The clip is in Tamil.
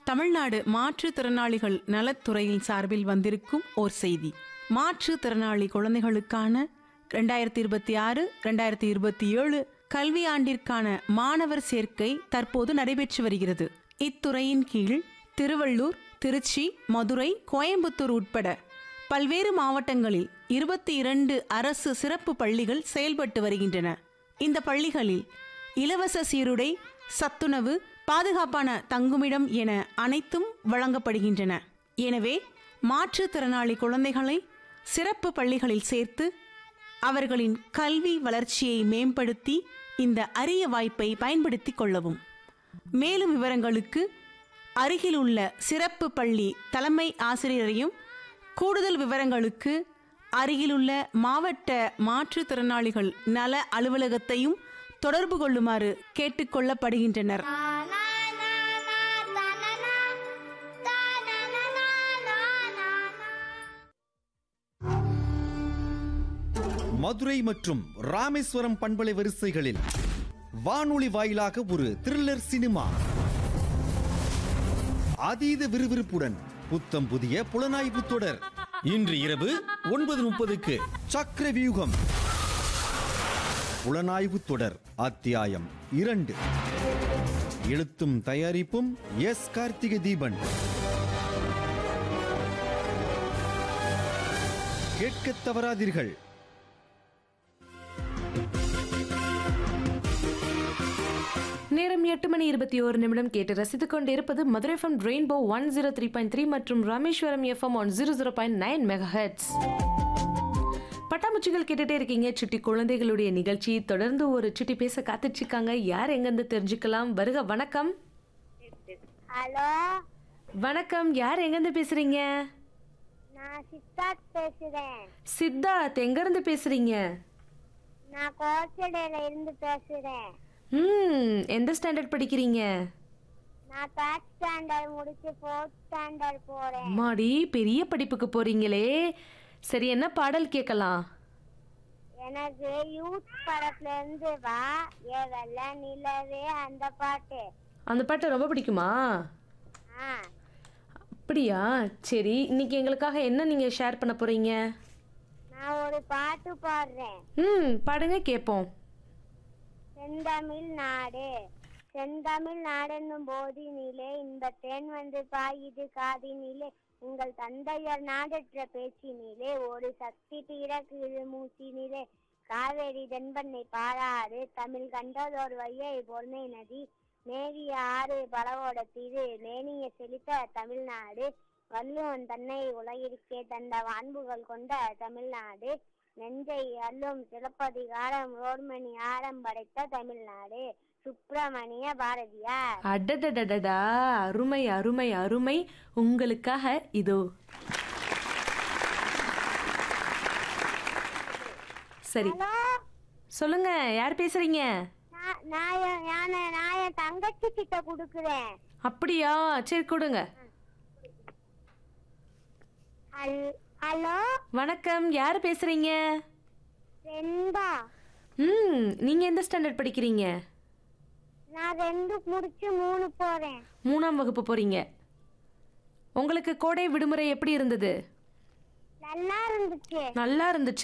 தமிழ்நாடு மாற்றுத்திறனாளிகள் நலத்துறையின் சார்பில் வந்திருக்கும் ஓர் செய்தி மாற்றுத்திறனாளி குழந்தைகளுக்கான ரெண்டாயிரத்தி இருபத்தி ஆறு ரெண்டாயிரத்தி இருபத்தி ஏழு கல்வியாண்டிற்கான மாணவர் சேர்க்கை தற்போது நடைபெற்று வருகிறது இத்துறையின் கீழ் திருவள்ளூர் திருச்சி மதுரை கோயம்புத்தூர் உட்பட பல்வேறு மாவட்டங்களில் இருபத்தி இரண்டு அரசு சிறப்பு பள்ளிகள் செயல்பட்டு வருகின்றன இந்த பள்ளிகளில் இலவச சீருடை சத்துணவு பாதுகாப்பான தங்குமிடம் என அனைத்தும் வழங்கப்படுகின்றன எனவே மாற்றுத்திறனாளி குழந்தைகளை சிறப்பு பள்ளிகளில் சேர்த்து அவர்களின் கல்வி வளர்ச்சியை மேம்படுத்தி இந்த அரிய வாய்ப்பை பயன்படுத்திக் கொள்ளவும் மேலும் விவரங்களுக்கு அருகில் உள்ள சிறப்பு பள்ளி தலைமை ஆசிரியரையும் கூடுதல் விவரங்களுக்கு அருகிலுள்ள மாவட்ட மாற்றுத்திறனாளிகள் நல அலுவலகத்தையும் தொடர்பு கொள்ளுமாறு கேட்டுக்கொள்ளப்படுகின்றனர் மதுரை மற்றும் ராமேஸ்வரம் பண்பலை வரிசைகளில் வானொலி வாயிலாக ஒரு த்ரில்லர் சினிமா அதீத விறுவிறுப்புடன் புத்தம் புதிய புலனாய்வு தொடர் இன்று இரவு ஒன்பது முப்பதுக்கு சக்கர வியூகம் புலனாய்வு தொடர் அத்தியாயம் இரண்டு எழுத்தும் தயாரிப்பும் எஸ் கார்த்திக தீபன் கேட்கத் தவறாதீர்கள் நேரம் எட்டு மணி இருபத்தி ஒரு நிமிடம் கேட்டு ரசித்துக் கொண்டிருப்பது Madurai FM rainbow one zero three point three மற்றும் Rameswaram FM one zero zero point nine megahertz பட்டாம்பூச்சிகள் கேட்டுட்டே இருக்கீங்க சுட்டி குழந்தைகளுடைய நிகழ்ச்சி தொடர்ந்து ஒரு சுட்டி பேச காத்துட்டு இருக்காங்க யார் எங்கிருந்து தெரிஞ்சுக்கலாம் வருக வணக்கம் ஹலோ வணக்கம் யார் எங்கிருந்து பேசுறீங்க நான் சித்தார்த் பேசுறேன் சித்தார்த் எங்கிருந்து பேசுறீங்க நான் கோச்சடையில இருந்து பேசுறேன் ம் எந்த ஸ்டாண்டர்ட் படிக்கிறீங்க நான் தேர்ட் ஸ்டாண்டர்ட் முடிச்சு ஃபோர்த் ஸ்டாண்டர்ட் போறேன் மாடி பெரிய படிப்புக்கு போறீங்களே சரி என்ன பாடல் கேட்கலாம் எனக்கு யூத் படத்துல இருந்து வா ஏ வெள்ள நிலவே அந்த பாட்டு அந்த பாட்டு ரொம்ப பிடிக்குமா ஆ அப்படியா சரி இன்னைக்கு எங்களுக்காக என்ன நீங்க ஷேர் பண்ண போறீங்க நான் ஒரு பாட்டு பாடுறேன் ம் பாடுங்க கேட்போம் செந்தமிழ் நாடு செந்தமிழ் நாடென்னும் போதினிலே இந்த தேன் வந்து பாயுது காதினிலே உங்கள் தந்தையர் நாடற்ற பேச்சினிலே ஒரு சக்தி தீரக்கு மூச்சினிலே காவேரி தென்பண்ணை பாராறு தமிழ் கண்டதோர் வையை பொருணை நதி மேவிய ஆறு பலவோட தீரு நேனிய செழித்த தமிழ்நாடு வள்ளுவன் தன்னை உலகிற்கே தந்த வான்புகள் கொண்ட தமிழ்நாடு நெஞ்சை அள்ளும் சிலப்பதிகாரம் ரோர்மணி ஆரம் படைத்த தமிழ்நாடு சுப்பிரமணிய பாரதியார் அடடடடடா அருமை அருமை அருமை உங்களுக்காக இதோ சரி ஹலோ சொல்லுங்க யார் பேசுறீங்க நான் நான் என் நான் நான் என் தங்கச்சி கிட்ட கொடுக்குறேன் அப்படியா சரி கொடுங்க ஹல்- ஹலோ வணக்கம் யார் பேசுறீங்க ரெண்டா ம் நீங்க எந்த ஸ்டாண்டர்ட் படிக்கிறீங்க நான் ரெண்டு முடிச்சு மூணு போறேன் மூணாம் வகுப்பு போறீங்க உங்களுக்கு கோடை விடுமுறை எப்படி இருந்தது நல்லா இருந்துச்சு நல்லா இருந்துச்சு